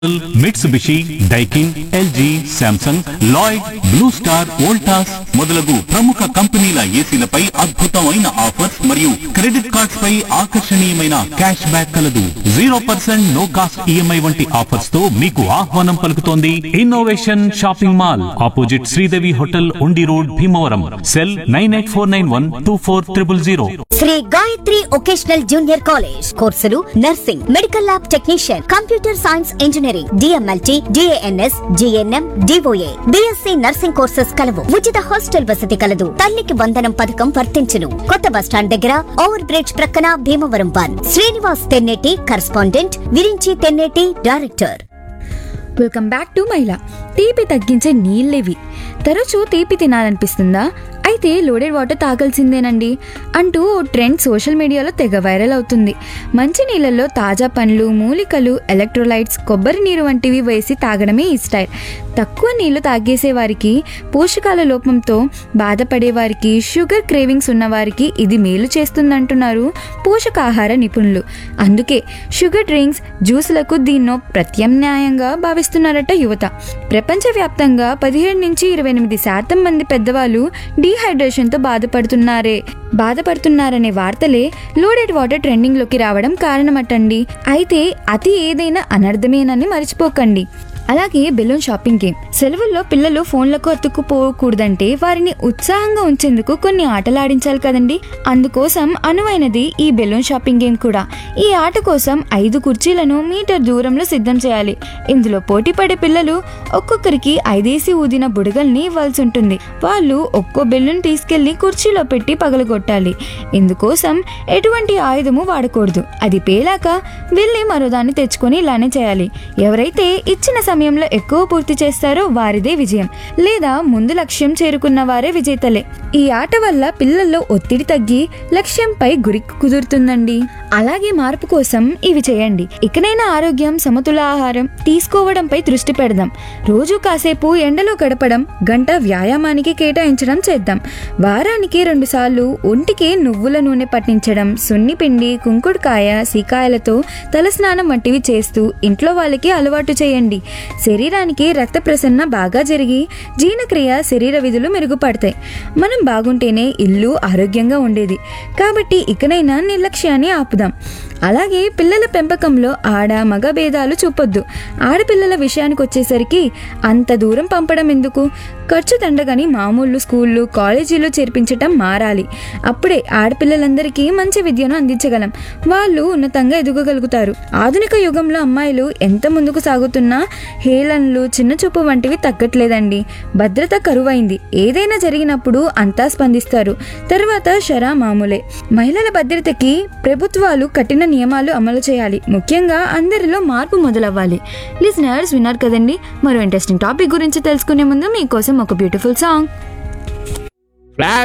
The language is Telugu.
Mitsubishi Daikin LG Samsung Lloyd blue star Voltas మొదలగు ప్రముఖ కంపెనీల ఏసీలపై అద్భుతమైన ఆఫర్స్ మరియు క్రెడిట్ కార్డ్స్ పై ఆకర్షణీయమైన క్యాష్ బ్యాక్ కలదు zero percent no cost EMI వంటి ఆఫర్స్ తో మీకు ఆహ్వానం పలుకుతోంది innovation shopping mall opposite Sridevi hotel Undi road Bhimavaram cell nine eight four nine one two four triple zero Sri Gayatri vocational junior college కోర్సులు nursing medical lab technician computer science engineering DMLT DNS GNM DOA BSC nursing courses కలవు ఉచిత హాస్టల్ వసతి కలదు తల్లికి వందనం పథకం వర్తించును కొత్త బస్టాండ్ దగ్గర ఓవర్ బ్రిడ్జ్ ప్రక్కన Bhimavaram one Srinivas Tenneti correspondent Viranchi Tenneti director welcome back to మహిళ తీపి తగ్గించే నీళ్ళేవి తరచూ తీపి తినాలనిపిస్తుందా అయితే లోడెడ్ వాటర్ తాగాల్సిందేనండి అంటూ ఓ ట్రెండ్ సోషల్ మీడియాలో తెగ వైరల్ అవుతుంది మంచి నీళ్ళల్లో తాజా పండ్లు మూలికలు ఎలక్ట్రోలైట్స్ కొబ్బరి నీరు వంటివి వేసి తాగడమే ఈ స్టైల్ తక్కువ నీళ్లు తాగేసే వారికి పోషకాల లోపంతో బాధపడే వారికి షుగర్ క్రేవింగ్స్ ఉన్న వారికి ఇది మేలు చేస్తుందంటున్నారు పోషకాహార నిపుణులు అందుకే షుగర్ డ్రింక్స్ జ్యూసులకు దీన్నో ప్రత్యామ్నాయంగా భావిస్తున్నారట యువత ప్రపంచవ్యాప్తంగా పదిహేడు నుంచి ఇరవై ఎనిమిది శాతం మంది పెద్దవాళ్ళు డీహైడ్రేషన్తో బాధపడుతున్నారే బాధపడుతున్నారనే వార్తలే లోడెడ్ వాటర్ ట్రెండింగ్లోకి రావడం కారణమటండి అయితే అతి ఏదైనా అనర్థమేనని మర్చిపోకండి అలాగే బెలూన్ షాపింగ్ గేమ్ సెలవుల్లో పిల్లలు ఫోన్లకు అతుక్కుపోకూడదంటే వారిని ఉత్సాహంగా ఉంచేందుకు కొన్ని ఆటలాడించాలి కదండి అందుకోసం అనువైనది ఈ బెలూన్ షాపింగ్ గేమ్ కూడా ఈ ఆట కోసం ఐదు కుర్చీలను మీటర్ దూరంలో సిద్ధం చేయాలి ఇందులో పోటీ పడే పిల్లలు ఒక్కొక్కరికి ఐదేసి ఊదిన బుడగల్ని ఇవ్వాల్సి ఉంటుంది వాళ్ళు ఒక్కో బెలూన్ తీసుకెళ్లి కుర్చీలో పెట్టి పగలగొట్టాలి ఇందుకోసం ఎటువంటి ఆయుధము వాడకూడదు అది పేలాక వెళ్ళి మరోదాన్ని తెచ్చుకొని ఇలానే చేయాలి ఎవరైతే ఇచ్చిన సమయంలో ఎక్కువ పూర్తి చేస్తారో వారిదే విజయం లేదా ముందు లక్ష్యం చేరుకున్న వారే విజేతలే ఈ ఆట వల్ల పిల్లల్లో ఒత్తిడి తగ్గి లక్ష్యంపై గురి కుదురుతుందండి అలాగే మార్పు కోసం ఇవి చేయండి ఇకనైనా ఆరోగ్యం సమతుల ఆహారం తీసుకోవడంపై దృష్టి పెడదాం రోజు కాసేపు ఎండలో గడపడం గంట వ్యాయామానికి కేటాయించడం చేద్దాం వారానికి రెండు సార్లు ఒంటికి నువ్వుల నూనె పట్టించడం సున్ని పిండి కుంకుడుకాయ సీకాయలతో తలస్నానం వంటివి చేస్తూ ఇంట్లో వాళ్ళకి అలవాటు చేయండి శరీరానికి రక్త ప్రసరణ బాగా జరిగి జీర్ణక్రియ శరీర విధులు మెరుగుపడతాయి మనం బాగుంటేనే ఇల్లు ఆరోగ్యంగా ఉండేది కాబట్టి ఇకనైనా నిర్లక్ష్యాన్ని ఆపుదాం అలాగే పిల్లల పెంపకంలో ఆడ మగ భేదాలు చూపొద్దు ఆడపిల్లల విషయానికి వచ్చేసరికి అంత దూరం పంపడం ఎందుకు ఖర్చు దండగని మామూలు స్కూళ్ళు కాలేజీలు చేర్పించటం మారాలి అప్పుడే ఆడపిల్లలందరికీ మంచి విద్యను అందించగలం వాళ్ళు ఉన్నతంగా ఎదగగలుగుతారు ఆధునిక యుగంలో అమ్మాయిలు ఎంత ముందుకు సాగుతున్నా హేళనలు చిన్న చూపు వంటివి తగ్గట్లేదండి భద్రత కరువైంది ఏదైనా జరిగినప్పుడు అంతా స్పందిస్తారు తర్వాత షరా మామూలే మహిళల భద్రతకి ప్రభుత్వాలు కఠిన నియమాలు అమలు చేయాలి ముఖ్యంగా అందరిలో మార్పు మొదలవ్వాలి లిజనర్స్ విన్నారు కదండి మరో ఇంట్రెస్టింగ్ టాపిక్ గురించి తెలుసుకునే ముందు మీకోసం ఒక బ్యూటిఫుల్ సాంగ్